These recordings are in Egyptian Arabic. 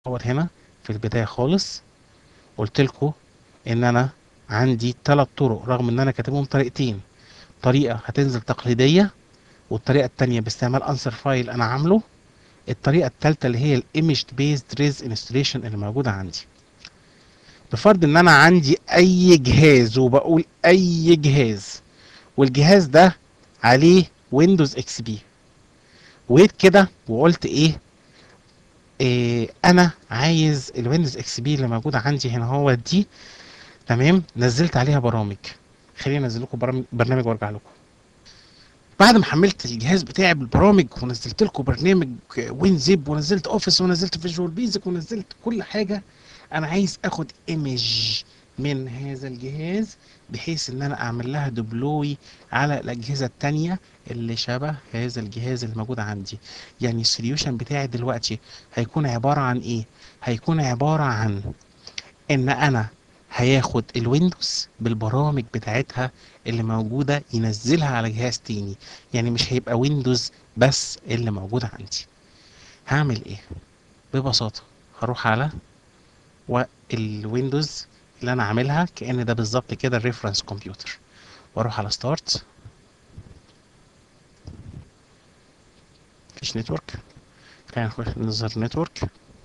اول هنا في البدايه خالص قلت لكم ان انا عندي ثلاث طرق رغم ان انا كاتبهم طريقتين طريقه هتنزل تقليديه والطريقه الثانيه باستعمال انسر فايل انا عامله الطريقه الثالثه اللي هي الايمج بيزد ريز انستليشن اللي موجوده عندي بفرض ان انا عندي اي جهاز وبقول اي جهاز والجهاز ده عليه ويندوز اكس بي وجيت كده وقلت ايه, إيه انا عايز الويندوز اكس بي اللي موجوده عندي هنا هو دي تمام نزلت عليها برامج خليني انزل لكم برامج برنامج وارجع لكم بعد ما حملت الجهاز بتاعي بالبرامج ونزلت لكم برنامج وين زيب ونزلت اوفيس ونزلت فيجوال بيزك ونزلت كل حاجه انا عايز اخد ايمج من هذا الجهاز بحيث ان انا اعمل لها دبلوي على الاجهزه التانية اللي شبه هذا الجهاز اللي موجود عندي يعني السوليوشن بتاعي دلوقتي هيكون عباره عن ايه هيكون عباره عن ان انا هياخد الويندوز بالبرامج بتاعتها اللي موجودة ينزلها على جهاز تاني يعني مش هيبقى ويندوز بس اللي موجود عندي هعمل ايه ببساطة هروح على والويندوز اللي انا عاملها كأن ده بالظبط كده الريفرنس كمبيوتر واروح على ستارت مفيش نتورك خلينا نخش نظهر نتورك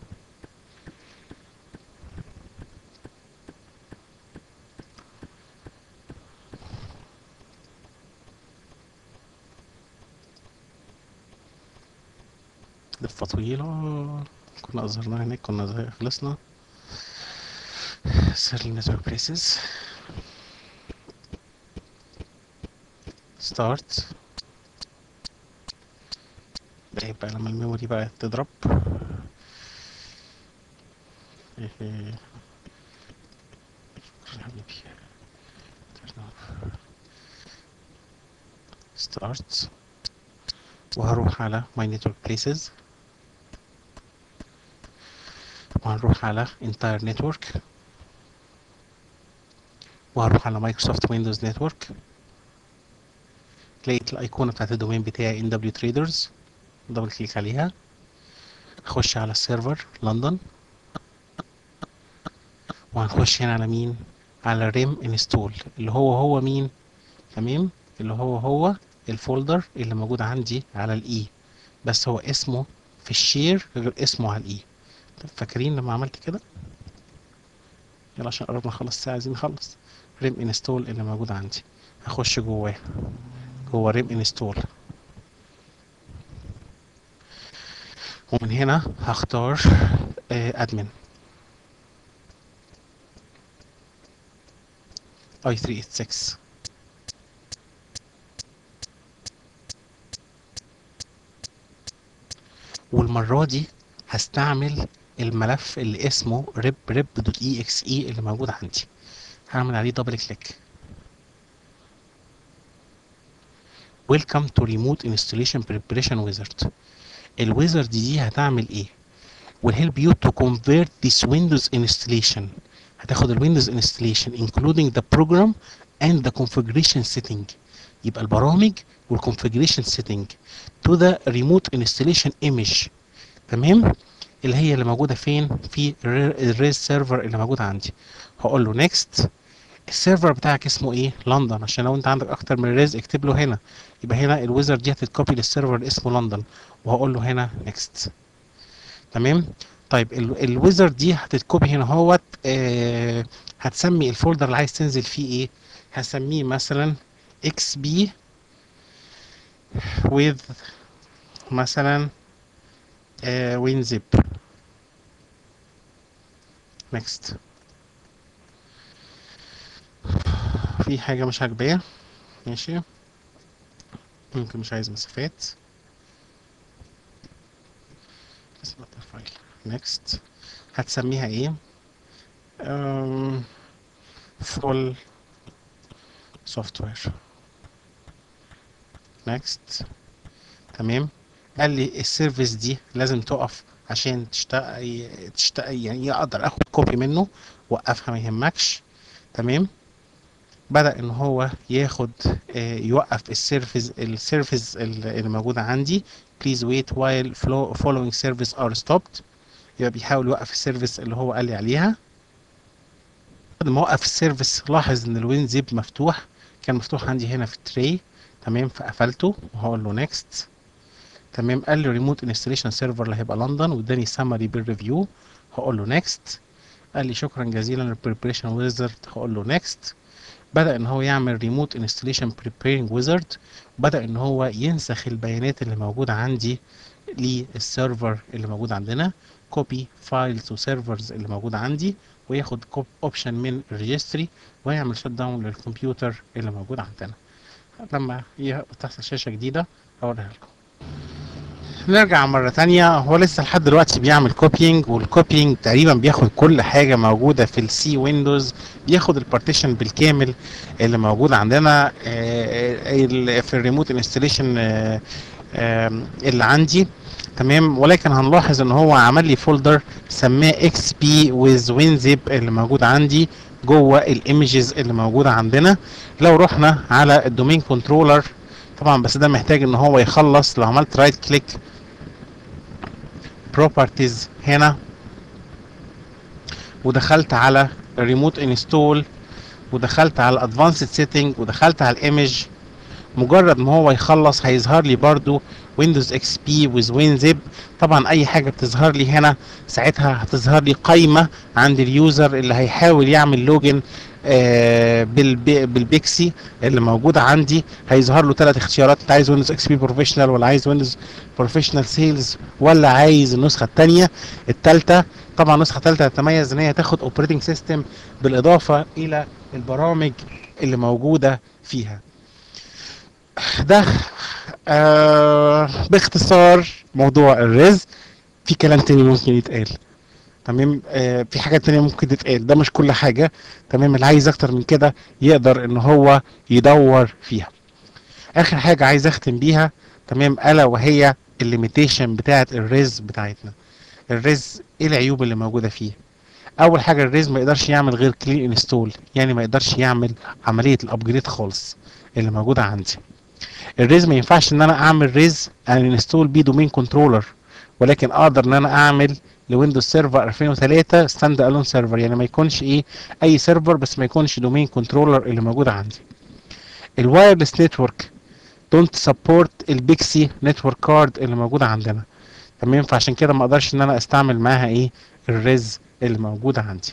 لفة طويلة كنا أظهرناها هناك كنا زي خلصنا سير النتورك بريسز ستارت ده بقى لما الميموري بقى تضرب ستارت وهروح على my network places وهنروح على entire network وهروح على مايكروسوفت ويندوز نتورك لقيت الايقونه بتاعت الدومين بتاعي ان دبليو تريدرز دبل كليك عليها اخش على السيرفر لندن وهنخش هنا على مين على ريم انستول اللي هو هو مين تمام اللي هو هو الفولدر اللي موجود عندي على الاي بس هو اسمه في الشير غير اسمه على الاي فاكرين لما عملت كده يلا عشان قربنا نخلص الساعة عايزين نخلص ريم انستول اللي موجود عندي هخش جواه جوه ريم انستول ومن هنا هختار ادمن اي 386 والمرة دي هستعمل الملف اللي اسمه rib rib.exe اللي موجود عندي هعمل عليه دبل كليك Welcome to remote installation preparation wizard الويزرد دي هتعمل ايه will help you to convert this Windows installation هتاخد الويندوز installation including the program and the configuration setting يبقى البرامج والconfiguration setting to the remote installation image تمام اللي هي اللي موجوده فين في الريز سيرفر اللي موجود عندي هقول له نيكست السيرفر بتاعك اسمه ايه لندن عشان لو انت عندك اكتر من ريز اكتب له هنا يبقى هنا الويزر دي هتتكوبي للسيرفر اللي اسمه لندن وهقول له هنا نيكست تمام طيب الويزر دي هتتكوبي هنا اهوت آه هتسمي الفولدر اللي عايز تنزل فيه ايه هسميه مثلا اكس بي with مثلا وين زب next في حاجة مش عاجباه ماشي ممكن مش عايز مسافات فايل next هتسميها ايه um, full software next تمام قال لي السيرفيس دي لازم تقف عشان تشتغل تشتغل يعني اقدر اخد كوبي منه وقفها ما يهمكش تمام بدأ ان هو ياخد آه يوقف السيرفيس السيرفيس اللي موجودة عندي please wait while flow following service are stopped يبقى بيحاول يوقف السيرفيس اللي هو قال لي عليها بعد ما وقف السيرفيس لاحظ ان الوين زيب مفتوح كان مفتوح عندي هنا في التري تمام فقفلته وهقول له نيكست تمام قال لي ريموت انستليشن سيرفر اللي هيبقى لندن واداني سمري بالريفيو هقول له نيكست قال لي شكرا جزيلا للبريبريشن ويزرد هقول له نيكست بدأ ان هو يعمل ريموت انستليشن بريبيرنج ويزرد بدأ ان هو ينسخ البيانات اللي موجودة عندي للسيرفر اللي موجود عندنا كوبي فايلز وسيرفرز اللي موجودة عندي وياخد اوبشن من الريجستري ويعمل شت داون للكمبيوتر اللي موجود عندنا لما تحصل شاشة جديدة هوريها لكم نرجع مرة تانية هو لسه لحد دلوقتي بيعمل كوبينج والكوبينج تقريبا بياخد كل حاجة موجودة في السي ويندوز بياخد البارتيشن بالكامل اللي موجود عندنا في الريموت انستليشن اللي عندي تمام ولكن هنلاحظ ان هو عمل لي فولدر سماه اكس بي ويز وينزيب اللي موجود عندي جوه الايمجز اللي موجوده عندنا لو رحنا على الدومين كنترولر طبعا بس ده محتاج ان هو يخلص لو عملت رايت كليك بروبرتيز هنا ودخلت على ريموت انستول ودخلت على ادفانسد سيتنج ودخلت على الايمج مجرد ما هو يخلص هيظهر لي برضو ويندوز اكس بي ويز وينزيب طبعا اي حاجه بتظهر لي هنا ساعتها هتظهر لي قائمه عند اليوزر اللي هيحاول يعمل لوجن آه بالبيكسي اللي موجوده عندي هيظهر له ثلاث اختيارات انت عايز ويندوز اكس بي بروفيشنال ولا عايز ويندوز بروفيشنال سيلز ولا عايز النسخه الثانيه الثالثه طبعا النسخه الثالثه تتميز ان هي تاخد اوبريتنج سيستم بالاضافه الى البرامج اللي موجوده فيها ده آه باختصار موضوع الرز في كلام تاني ممكن يتقال تمام آه في حاجات تانية ممكن تتقال ده مش كل حاجة تمام اللي عايز اكتر من كده يقدر ان هو يدور فيها اخر حاجة عايز اختم بيها تمام الا وهي الليميتيشن بتاعت الرز بتاعتنا الرز ايه العيوب اللي موجودة فيه اول حاجة الرز ما يقدرش يعمل غير كلين انستول يعني ما يقدرش يعمل عملية الابجريد خالص اللي موجودة عندي الريز ما ينفعش ان انا اعمل ريز انستول بيه دومين كنترولر ولكن اقدر ان انا اعمل لويندوز سيرفر 2003 ستاند الون سيرفر يعني ما يكونش ايه اي سيرفر بس ما يكونش دومين كنترولر اللي موجود عندي الوايرلس نتورك دونت سبورت البيكسي نتورك كارد اللي موجوده عندنا تمام فعشان كده ما اقدرش ان انا استعمل معاها ايه الريز اللي موجوده عندي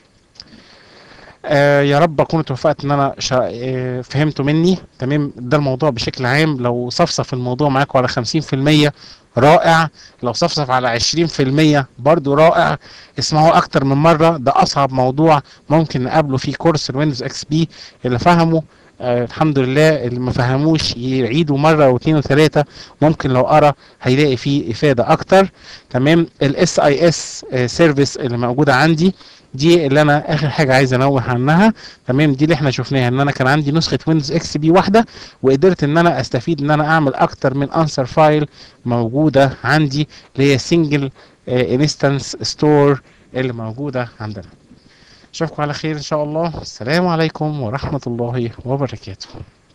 آه يا رب اكون اتوفقت ان انا شا... آه فهمتوا مني تمام ده الموضوع بشكل عام لو صفصف الموضوع معاكم على 50% رائع لو صفصف على 20% برضو رائع اسمعوا اكتر من مره ده اصعب موضوع ممكن نقابله في كورس الويندوز اكس بي اللي فهمه آه الحمد لله اللي ما فهموش يعيدوا مره واثنين وثلاثه ممكن لو قرا هيلاقي فيه افاده اكتر تمام الاس اي اس سيرفيس اللي موجوده عندي دي اللي انا اخر حاجه عايز انوه عنها تمام دي اللي احنا شفناها ان انا كان عندي نسخه ويندوز اكس بي واحده وقدرت ان انا استفيد ان انا اعمل اكتر من انسر فايل موجوده عندي اللي هي سنجل انستنس ستور اللي موجوده عندنا اشوفكم على خير ان شاء الله السلام عليكم ورحمه الله وبركاته